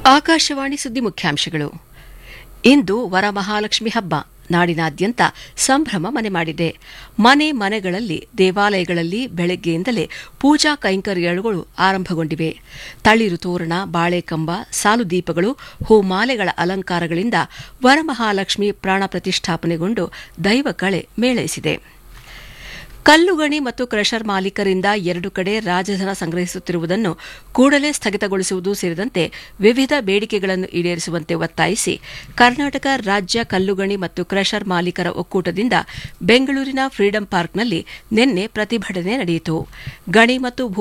ಆಕಾಶವಾಣಿ ಸುದ್ದಿ ಮುಖ್ಯಾಂಶಗಳು ಇಂದು ವರಮಹಾಲಕ್ಷ್ಮಿ ಹಬ್ಬ ನಾಡಿನಾದ್ಯಂತ ಸಂಭ್ರಮ ಮನೆ ಮಾಡಿದೆ ಮನೆ ಮನೆಗಳಲ್ಲಿ ದೇವಾಲಯಗಳಲ್ಲಿ ಬೆಳಗ್ಗೆಯಿಂದಲೇ ಪೂಜಾ ಕೈಂಕರ್ಯಗಳು ಆರಂಭಗೊಂಡಿವೆ ತಳಿರು ತೋರಣ ಬಾಳೆಕಂಬ ಸಾಲು ದೀಪಗಳು ಹೂಮಾಲೆಗಳ ಅಲಂಕಾರಗಳಿಂದ ವರಮಹಾಲಕ್ಷ್ಮಿ ಪ್ರಾಣ ಪ್ರತಿಷ್ಠಾಪನೆಗೊಂಡು ದೈವ ಕಳೆ ಮೇಳೈಸಿದೆ ಕಲ್ಲುಗಣಿ ಮತ್ತು ಕ್ರಷರ್ ಮಾಲೀಕರಿಂದ ಎರಡು ಕಡೆ ರಾಜಧನ ಸಂಗ್ರಹಿಸುತ್ತಿರುವುದನ್ನು ಕೂಡಲೇ ಸ್ಥಗಿತಗೊಳಿಸುವುದು ಸೇರಿದಂತೆ ವಿವಿಧ ಬೇಡಿಕೆಗಳನ್ನು ಈಡೇರಿಸುವಂತೆ ಒತ್ತಾಯಿಸಿ ಕರ್ನಾಟಕ ರಾಜ್ಯ ಕಲ್ಲುಗಣಿ ಮತ್ತು ಕ್ರಷರ್ ಮಾಲೀಕರ ಒಕ್ಕೂಟದಿಂದ ಬೆಂಗಳೂರಿನ ಫ್ರೀಡಂ ಪಾರ್ಕ್ನಲ್ಲಿ ನಿನ್ನೆ ಪ್ರತಿಭಟನೆ ನಡೆಯಿತು ಗಣಿ ಮತ್ತು ಭೂ